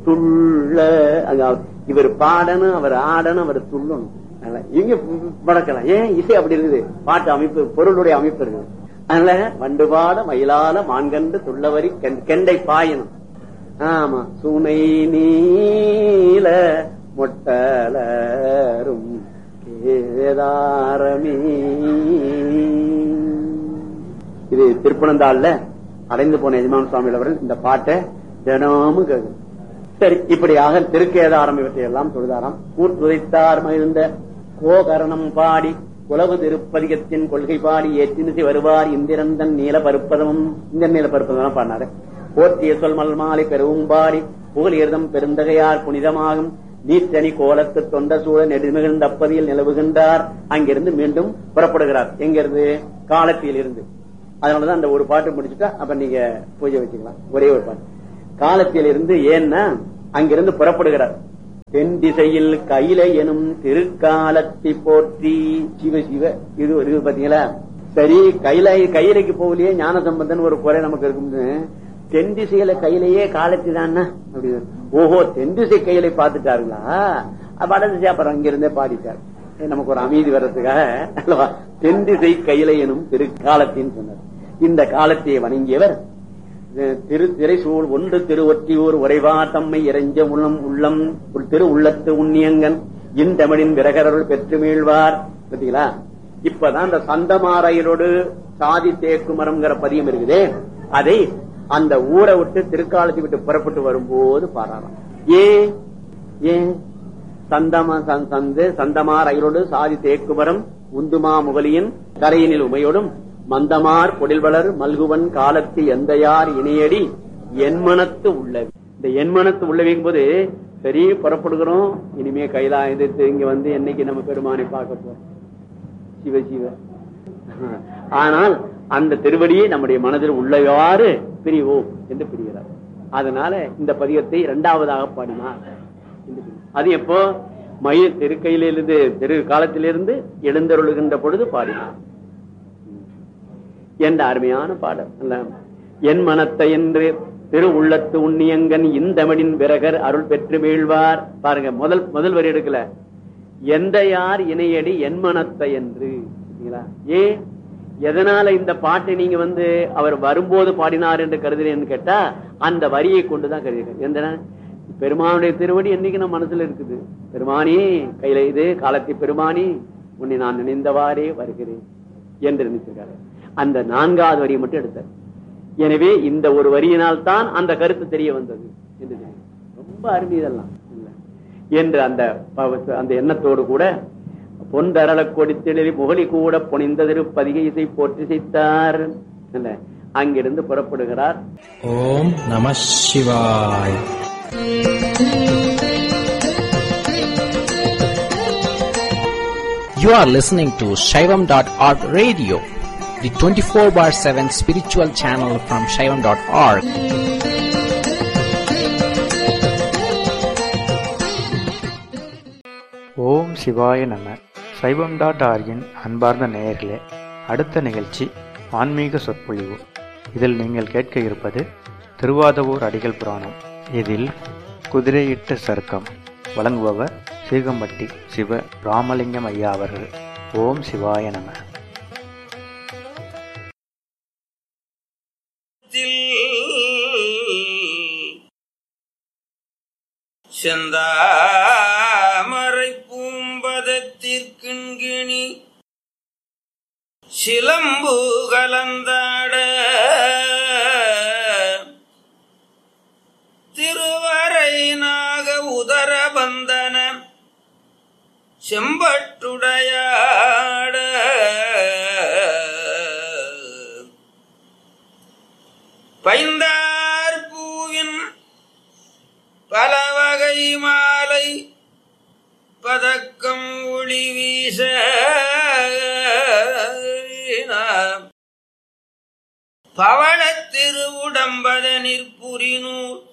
துள்ள அங்க இவர் பாடணும் அவர் ஆடணும் அவர் துள்ளணும் அதனால இங்க படக்கலாம் ஏன் இசை அப்படி இருக்குது பாட்டு அமைப்பு பொருளுடைய அமைப்பு இருக்குது அதனால வண்டுபாட மயிலால மான்கண்டு துள்ளவரி கெண்- கெண்டை பாயணும் ஆமா சுனை நீல மொட்டலரும் கேதாரமே இது திருப்பனந்தாள்ல அடைந்து போன எஜமான் சுவாமி அவர்கள் இந்த பாட்டை தினமும் கேட்கும் சரி இப்படியாக திருக்கேதாரம் இவற்றை எல்லாம் தொழுதாராம் கூற்றுதைத்தார் மகிழ்ந்த கோகரணம் பாடி குலவு திருப்பதிகத்தின் கொள்கை பாடி ஏற்றினிசை வருவார் இந்திரந்தன் நீல பருப்பதமும் இந்த நீல பருப்பதம் பாடினாரு போற்றிய சொல் மல் மாலை பெருவும் பாடி புகழீர்தம் பெருந்தகையார் புனிதமாகும் நீத்தனி கோலத்து தொண்ட சூழ நெடுமிகுந்த அப்பதியில் நிலவுகின்றார் அங்கிருந்து மீண்டும் புறப்படுகிறார் எங்கிருந்து காலத்தில் இருந்து அதனாலதான் அந்த ஒரு பாட்டு முடிச்சுட்டா அப்ப நீங்க பூஜை வச்சுக்கலாம் ஒரே ஒரு பாட்டு காலத்தில் இருந்து ஏன்னா அங்கிருந்து புறப்படுகிறார் தென் திசையில் கையில எனும் திருக்காலத்தை போற்றி சிவ சிவ இது ஒரு இது பாத்தீங்களா சரி கையில கையிலைக்கு போகலையே ஞான சம்பந்தன் ஒரு குறை நமக்கு இருக்கும்னு தென் திசையில கையிலேயே காலத்தி தான் அப்படி ஓஹோ தென் திசை கையிலை பார்த்துட்டாருங்களா அப்ப வட திசை அப்புறம் அங்கிருந்தே பாடிட்டார் ஏ, நமக்கு ஒரு அமைதி வர்றதுக்காக அல்லவா தென் திசை கையிலை எனும் திருக்காலத்தின்னு சொன்னார் இந்த காலத்தை வணங்கியவர் திரு திரைசூழ் ஒன்று திருவொற்றியூர் உறைவா தம்மை இறைஞ்ச உள்ளம் உள்ளம் உள் திரு உள்ளத்து உண்ணியங்கன் இந்தமிழின் விரகரருள் பெற்று மீழ்வார் பார்த்தீங்களா இப்பதான் அந்த சந்தமாரையரோடு சாதி தேக்குமரம்ங்கிற பதியம் இருக்குதே அதை அந்த ஊரை விட்டு திருக்காலத்தை விட்டு புறப்பட்டு வரும்போது பாராளாம் ஏ ஏன் சந்தமா சந்- சந்து சந்தமார் அயலோடு சாதி தேக்குமரம் உந்துமா முகலியின் கரையினில் உமையோடும் மந்தமார் பொடில்வளர் மல்குவன் காலத்து எந்தையார் இணையடி என்மனத்து உள்ளது இந்த என்மனத்து உள்ள வைக்கும் போது சரி புறப்படுகிறோம் இனிமே கைலா எதிர்த்து இங்க வந்து என்னைக்கு நம்ம பெருமானை பார்க்க போறோம் சிவ சிவ ஆனால் அந்த திருவடியை நம்முடைய மனதில் உள்ளவாறு பிரிவோம் என்று பிரிகிறார் அதனால இந்த பதிகத்தை இரண்டாவதாக பாடினார் என்று பிரி- அது எப்போ மயில் திருக்கையிலிருந்து திரு காலத்திலிருந்து எழுந்தருளுகின்ற பொழுது பாடினார் என்ற அருமையான பாடல் அல்ல என் மனத்தை என்று திரு உள்ளத்து உண்ணியங்கன் இந்தமிழின் விரகர் அருள் பெற்று வீழ்வார் பாருங்க முதல் முதல் வரி எடுக்கல எந்த யார் இணையடி என் மனத்தை என்று சரிங்களா? ஏ எதனால இந்த பாட்டை நீங்க வந்து அவர் வரும்போது பாடினார் என்று கருதுறேன்னு கேட்டா அந்த வரியை கொண்டுதான் கருதுகிறேன் எந்த பெருமானுடைய திருவடி என்னைக்கு நம்ம மனசுல இருக்குது பெருமானி கையில இது காலத்தை பெருமானி உன்னை நான் நினைந்தவாறே வருகிறேன் என்று நினைச்சிருக்காரு அந்த நான்காவது வரியை மட்டும் எடுத்தார் எனவே இந்த ஒரு வரியினால் தான் அந்த கருத்து தெரிய வந்தது என்று தெரியும். ரொம்ப அருமை இதெல்லாம் இல்ல. என்று அந்த பவ- அந்த எண்ணத்தோடு கூட பொன்தரள கொடித்தெழில் முகலி கூட புனிந்த திருப்பதிகை இசை போற்றி செய்தார் இல்ல. அங்கிருந்து புறப்படுகிறார் ஓம் நம சிவாய் You are listening to Shaivam.org radio, the 24 bar 7 spiritual channel from Shaivam.org. ஓம் சிவாய நம சைவம் டாட் ஆர்கின் அன்பார்ந்த நேயர்களே அடுத்த நிகழ்ச்சி ஆன்மீக சொற்பொழிவு இதில் நீங்கள் கேட்க இருப்பது திருவாதவூர் அடிகள் புராணம் இதில் குதிரையிட்ட சருக்கம் வழங்குபவர் சீகம்பட்டி சிவ ராமலிங்கம் ஐயா அவர்கள் ஓம் சிவாய நம செந்தாமரை பூம்பதத்திற்கிண்கிணி சிலம்பு கலந்தாட திருவரை நாக உதர பந்தன செம்பட்டுடையாட பைந்தார் பூவின் பல வகை மாலை பதக்கம் ஒளி வீச பவளத் திருவுடம்பத நிற்புரினூர்